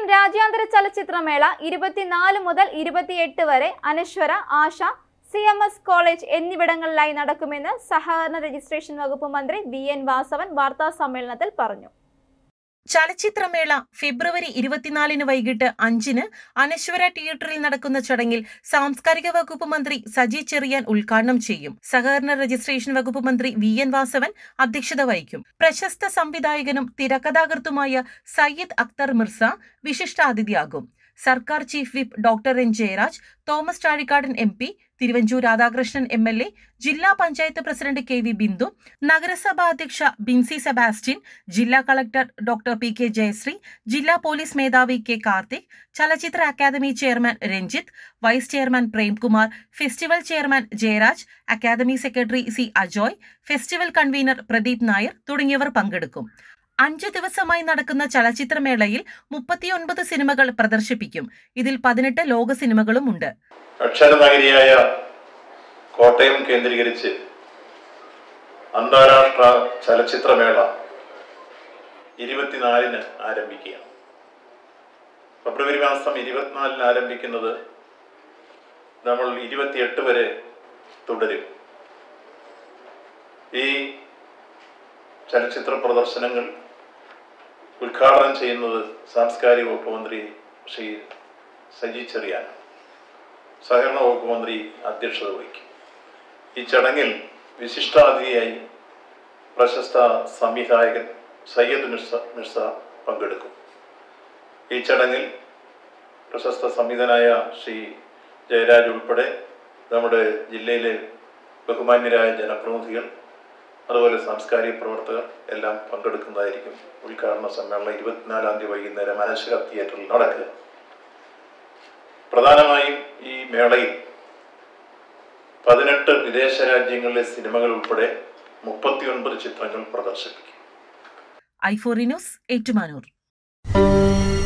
രാജ്യാന്തര ചലച്ചിത്രമേള ഇരുപത്തിനാല് മുതൽ ഇരുപത്തിയെട്ട് വരെ Anaswara Asha C M S college എന്നിവിടങ്ങളിലായി നടക്കുമെന്ന് സഹകരണ രജിസ്ട്രേഷൻ വകുപ്പ് മന്ത്രി ബി എൻ വാസവൻ വാർത്താ സമ്മേളനത്തിൽ പറഞ്ഞു ചലച്ചിത്രമേള ഫെബ്രുവരി ഇരുപത്തിനാലിന് വൈകിട്ട് അഞ്ചിന് അനശ്വര തിയേറ്ററിൽ നടക്കുന്ന ചടങ്ങിൽ സാംസ്കാരിക വകുപ്പ് മന്ത്രി സജി ചെറിയാൻ ഉദ്ഘാടനം ചെയ്യും സഹകരണ രജിസ്ട്രേഷൻ വകുപ്പ് മന്ത്രി വി എൻ വാസവൻ അധ്യക്ഷത വഹിക്കും പ്രശസ്ത സംവിധായകനും തിരക്കഥാകൃത്തുമായ സയ്യിദ് അക്തർ മിർസ വിശിഷ്ടാതിഥിയാകും സർക്കാർ chief whip doctor N Jayaraj Thomas Chazhikadan M P Thiruvanchoor Radhakrishnan M L A ജില്ലാ panchayat president K V Bindu നഗരസഭാ അധ്യക്ഷ ബിൻസി സെബാസ്റ്റ്യൻ ജില്ലാ collector doctor P K Jayasree ജില്ലാ പോലീസ് മേധാവി കെ കാർത്തിക് ചലച്ചിത്ര academy chairman Ranjith vice chairman Premkumar festival chairman Jayaraj academy secretary C Ajoy festival convener Pradeep Nair തുടങ്ങിയവർ പങ്കെടുക്കും അഞ്ചു ദിവസമായി നടക്കുന്ന ചലച്ചിത്രമേളയിൽ മുപ്പത്തിയൊൻപത് സിനിമകൾ പ്രദർശിപ്പിക്കും ഇതിൽ പതിനെട്ട് ലോക സിനിമകളും ഉണ്ട് അക്ഷരനഗരിയായ കോട്ടയം കേന്ദ്രീകരിച്ച് അന്താരാഷ്ട്ര ചലച്ചിത്രമേള ഇരുപത്തിനാലിന് ആരംഭിക്കുകയാണ് ഫെബ്രുവരി മാസം ഇരുപത്തിനാലിന് ആരംഭിക്കുന്നത് നമ്മൾ ഇരുപത്തിയെട്ട് വരെ തുടരും ഈ ചലച്ചിത്ര പ്രദർശനങ്ങൾ ഉദ്ഘാടനം ചെയ്യുന്നത് സാംസ്കാരിക വകുപ്പ് മന്ത്രി ശ്രീ സജി ചെറിയാനാണ് സഹകരണ വകുപ്പ് മന്ത്രി അധ്യക്ഷത വഹിക്കും ഈ ചടങ്ങിൽ വിശിഷ്ടാതിഥിയായി പ്രശസ്ത സംവിധായകൻ സയ്യദ് മിർസ മിർസ പങ്കെടുക്കും ഈ ചടങ്ങിൽ പ്രശസ്ത സംവിധാനായ ശ്രീ ജയരാജ് ഉൾപ്പെടെ നമ്മുടെ ജില്ലയിലെ ബഹുമാന്യരായ ജനപ്രതിനിധികൾ അതുപോലെ സാംസ്കാരിക പ്രവർത്തകർ എല്ലാം പങ്കെടുക്കുന്നതായിരിക്കും ഉദ്ഘാടന സമ്മേളനം ഇരുപത്തിനാലാം തീയതി വൈകുന്നേരം അനശ്വര തിയേറ്ററിൽ നടക്കുക പ്രധാനമായും ഈ മേളയിൽ പതിനെട്ട് വിദേശ രാജ്യങ്ങളിലെ സിനിമകൾ ഉൾപ്പെടെ മുപ്പത്തിയൊൻപത് ചിത്രങ്ങൾ പ്രദർശിപ്പിക്കും ഐഫോറി ന്യൂസ് ഏറ്റുമാനൂർ